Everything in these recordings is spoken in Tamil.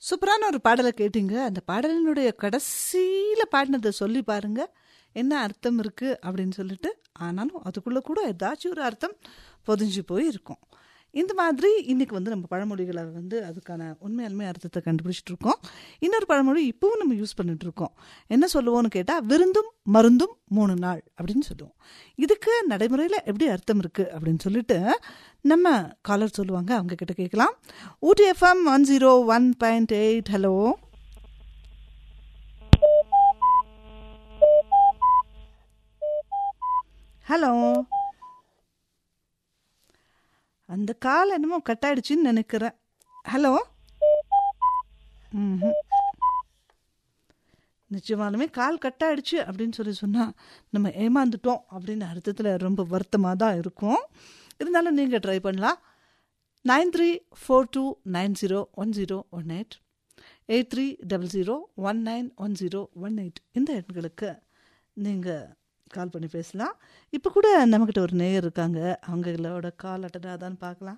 சூப்பரான ஒரு பாடலை கேட்டீங்க அந்த பாடலினுடைய கடைசியில் பாடினதை சொல்லி பாருங்க என்ன அர்த்தம் இருக்குது அப்படின்னு சொல்லிட்டு ஆனாலும் அதுக்குள்ளே கூட ஏதாச்சும் ஒரு அர்த்தம் பொதிஞ்சு போய் இருக்கும் இந்த மாதிரி இன்னைக்கு வந்து நம்ம பழமொழிகளை வந்து அதுக்கான உண்மையாலுமே அர்த்தத்தை கண்டுபிடிச்சிட்டு இருக்கோம் இன்னொரு பழமொழி இப்பவும் நம்ம யூஸ் பண்ணிட்டு இருக்கோம் என்ன சொல்லுவோம்னு கேட்டால் விருந்தும் மருந்தும் மூணு நாள் அப்படின்னு சொல்லுவோம் இதுக்கு நடைமுறையில் எப்படி அர்த்தம் இருக்கு அப்படின்னு சொல்லிட்டு நம்ம காலர் சொல்லுவாங்க அவங்க கிட்ட கேட்கலாம் Ooty FM one zero one point eight hello hello அந்த கால் என்னமோ கட் ஆயிடுச்சுன்னு நினைக்கிறேன் ஹலோ ம் நிச்சயமாலுமே கால் கட் ஆயிடுச்சு அப்படின்னு சொல்லி சொன்னால் நம்ம ஏமாந்துட்டோம் அப்படின்னு அர்த்தத்தில் ரொம்ப வருத்தமாக தான் இருக்கும் இருந்தாலும் நீங்கள் ட்ரை பண்ணலாம் nine three four two nine zero one zero one eight eight three double zero one nine one zero one eight இந்த எண்களுக்கு நீங்கள் கால் பண்ணி பேசலாம் இப்போ கூட நம்மக்கிட்ட ஒரு நேயர் இருக்காங்க அவங்களோட கால் அட்டன் ஆதான்னு பார்க்கலாம்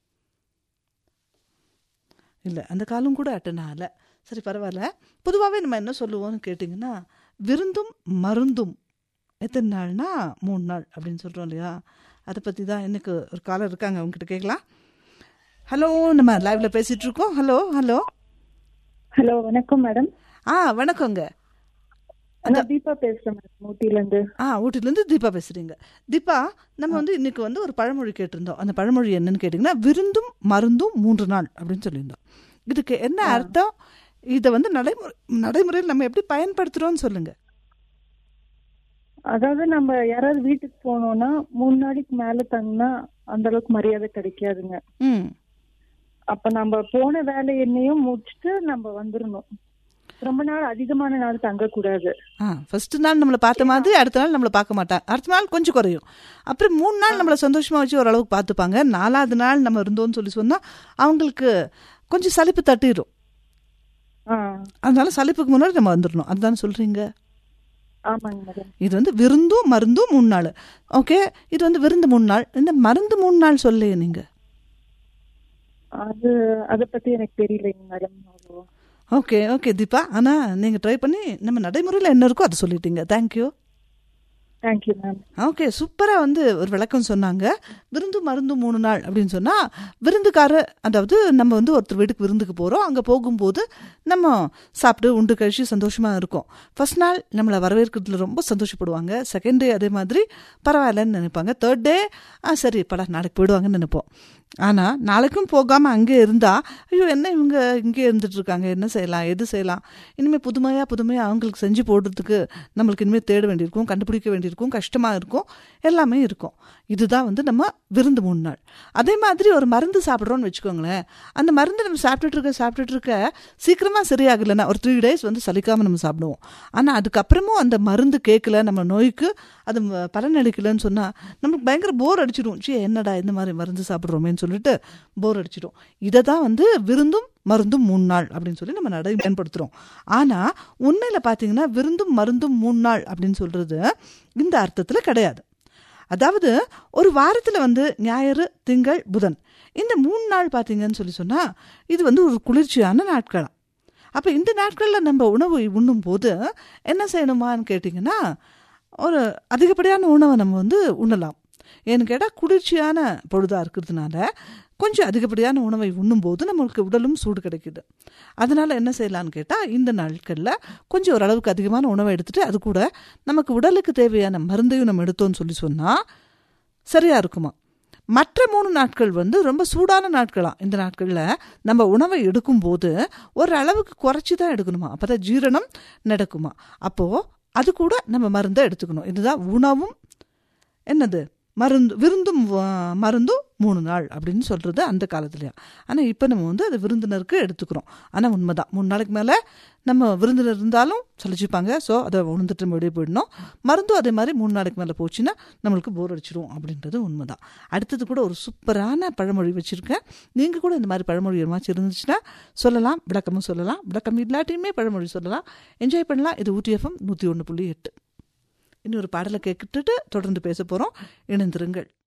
இல்லை அந்த காலும் கூட அட்டன் ஆகலை சரி பரவாயில்ல பொதுவாகவே நம்ம என்ன சொல்லுவோம்னு கேட்டிங்கன்னா விருந்தும் மருந்தும் எத்தனை நாள்னா மூணு நாள் அப்படின்னு சொல்கிறோம் இல்லையா அதை பற்றி தான் எனக்கு ஒரு காலர் இருக்காங்க அவங்ககிட்ட கேட்கலாம் ஹலோ நம்ம லைவ்ல பேசிட்டு இருக்கோம் ஹலோ ஹலோ ஹலோ வணக்கம் மேடம் ஆ வணக்கங்க நான் தீபா பேசுறேன் மேடம் ஊட்டில இருந்து ஆ ஊட்டிலேருந்து தீபா பேசுறீங்க தீபா நம்ம வந்து இன்னைக்கு வந்து ஒரு பழமொழி கேட்டிருந்தோம் அந்த பழமொழி என்னன்னு கேட்டிங்கன்னா விருந்தும் மருந்தும் மூன்று நாள் அப்படின்னு சொல்லியிருந்தோம் இதுக்கு என்ன அர்த்தம் இதை வந்து நடைமுறை நடைமுறையில் நம்ம எப்படி பயன்படுத்துறோம்னு சொல்லுங்க அதாவது நம்ம யாராவது வீட்டுக்கு போனோம்னா மூணு நாளைக்கு மேல தங்கினா அந்த அளவுக்கு மரியாதை கிடைக்காதுங்க ம் அப்ப நம்ம போன வேலை என்னையும் முடிச்சுட்டு நம்ம வந்துடணும் ரொம்ப நாள் அதிகமான நாள் தங்க கூடாது ஆ ஃபர்ஸ்ட் நாள் நம்மளை பார்த்த மாதிரி அடுத்த நாள் நம்மளை பார்க்க மாட்டாங்க அடுத்த நாள் கொஞ்சம் குறையும் அப்புறம் மூணு நாள் நம்மளை சந்தோஷமா வச்சு ஓரளவுக்கு பார்த்துப்பாங்க நாலாவது நாள் நம்ம இருந்தோம்னு சொல்லி சொன்னா அவங்களுக்கு கொஞ்சம் சலிப்பு தட்டிடும் ஆ அதனால சலிப்புக்கு முன்னாடி நம்ம வந்துடணும் அதுதான் சொல்றீங்க ஆமாங்க மேடம் இது வந்து விருந்தும் மருந்தும் மூணு நாள் ஓகே இது வந்து விருந்து மூணு நாள் இந்த மருந்து மூணு நாள் சொல்லையே நீங்க அது அதை பத்தி எனக்கு தெரியலைங்க மேடம் அவ்வளவா. ஓகே ஓகே தீபா ஆனா நீங்க ட்ரை பண்ணி நம்ம நடைமுறையில் என்ன இருக்கோ அதை சொல்லிட்டீங்க தேங்க்யூ தேங்க்யூ மேம் ஓகே சூப்பராக வந்து ஒரு விளக்கம் சொன்னாங்க விருந்து மருந்து மூணு நாள் அப்படின்னு சொன்னால் விருந்துக்கார அதாவது நம்ம வந்து ஒருத்தர் வீட்டுக்கு விருந்துக்கு போகிறோம் அங்கே போகும்போது நம்ம சாப்பிட்டு உண்டு கழிச்சு சந்தோஷமாக இருக்கும் ஃபர்ஸ்ட் நாள் நம்மளை வரவேற்கிறதுல ரொம்ப சந்தோஷப்படுவாங்க செகண்ட் டே அதே மாதிரி பரவாயில்லன்னு நினைப்பாங்க தேர்ட் டே ஆ சரி படா நாளைக்கு போயிடுவாங்கன்னு நினைப்போம் ஆனால் நாளைக்கும் போகாமல் அங்கே இருந்தால் ஐயோ என்ன இவங்க இங்கே இருந்துட்டு இருக்காங்க என்ன செய்யலாம் எது செய்யலாம் இனிமேல் புதுமையாக புதுமையாக அவங்களுக்கு செஞ்சு போடுறதுக்கு நம்மளுக்கு இனிமேல் தேட வேண்டியிருக்கும் கண்டுபிடிக்க வேண்டியிருக்கும் கஷ்டமாக இருக்கும் எல்லாமே இருக்கும் இதுதான் வந்து நம்ம விருந்து மூணு நாள் அதே மாதிரி ஒரு மருந்து சாப்பிட்றோன்னு வச்சுக்கோங்களேன் அந்த மருந்து நம்ம சாப்பிட்டுட்டு இருக்க சாப்பிட்டுட்டு இருக்க சீக்கிரமாக சரியாகலைன்னா ஒரு த்ரீ டேஸ் வந்து சலிக்காமல் நம்ம சாப்பிடுவோம் ஆனால் அதுக்கப்புறமும் அந்த மருந்து கேட்கல நம்ம நோய்க்கு அது ம- பலன் அளிக்கலன்னு சொன்னால் நமக்கு பயங்கர போர் அடிச்சிடும் சே என்னடா இந்த மாதிரி மருந்து சாப்பிட்றோமேன்னு சொல்லிட்டு போர் அடிச்சிடும் இதை தான் வந்து விருந்தும் மருந்தும் மூணு நாள் அப்படின்னு சொல்லி நம்ம நடை பயன்படுத்துகிறோம் ஆனால் உண்மையில் பார்த்தீங்கன்னா விருந்தும் மருந்தும் மூணு நாள் அப்படின்னு சொல்கிறது இந்த அர்த்தத்தில் கிடையாது அதாவது ஒரு வாரத்தில் வந்து ஞாயிறு திங்கள் புதன் இந்த மூணு நாள் பார்த்தீங்கன்னு சொல்லி சொன்னால் இது வந்து ஒரு குளிர்ச்சியான நாட்களாம் அப்போ இந்த நாட்களில் நம்ம உணவு உண்ணும் போது என்ன செய்யணுமான்னு கேட்டிங்கன்னா ஒரு அதிகப்படியான உணவை நம்ம வந்து உண்ணலாம் ஏன்னு கேட்டால் குளிர்ச்சியான பொழுதாக இருக்கிறதுனால கொஞ்சம் அதிகப்படியான உணவை உண்ணும்போது நம்மளுக்கு உடலும் சூடு கிடைக்குது அதனால என்ன செய்யலாம்னு கேட்டால் இந்த நாட்களில் கொஞ்சம் ஓரளவுக்கு அதிகமான உணவை எடுத்துட்டு அது கூட நமக்கு உடலுக்கு தேவையான மருந்தையும் நம்ம எடுத்தோம்னு சொல்லி சொன்னால் சரியாக இருக்குமா மற்ற மூணு நாட்கள் வந்து ரொம்ப சூடான நாட்களாம் இந்த நாட்களில் நம்ம உணவை எடுக்கும்போது ஒரு அளவுக்கு குறைச்சி தான் எடுக்கணுமா அப்போ தான் ஜீரணம் நடக்குமா அப்போது அது கூட நம்ம மருந்தை எடுத்துக்கணும் இதுதான் உணவும் என்னது மருந்து விருந்தும் வ- மருந்தும் மூணு நாள் அப்படின்னு சொல்கிறது அந்த காலத்துலையா ஆனால் இப்போ நம்ம வந்து அது விருந்தினருக்கு எடுத்துக்கிறோம் ஆனால் உண்மைதான் மூணு நாளைக்கு மேலே நம்ம விருந்தினர் இருந்தாலும் சலிச்சுப்பாங்க ஸோ அதை உணர்ந்துட்டு நம்ம வெளியே போயிடணும் மருந்தும் அதே மாதிரி மூணு நாளைக்கு மேலே போச்சுன்னா நம்மளுக்கு போர் அடிச்சிடும் அப்படின்றது உண்மைதான் அடுத்தது கூட ஒரு சூப்பரான பழமொழி வச்சுருக்கேன் நீங்கள் கூட இந்த மாதிரி பழமொழி எதுமாச்சும் இருந்துச்சுன்னா சொல்லலாம் விளக்கமும் சொல்லலாம் விளக்கம் இல்லாட்டியுமே பழமொழி சொல்லலாம் என்ஜாய் பண்ணலாம் இது ஊட்டி எஃப்எம் நூற்றி ஒன்று புள்ளி எட்டு இன்னொரு பாடலை கேட்டுட்டு தொடர்ந்து பேச போகிறோம் இணைந்திருங்கள்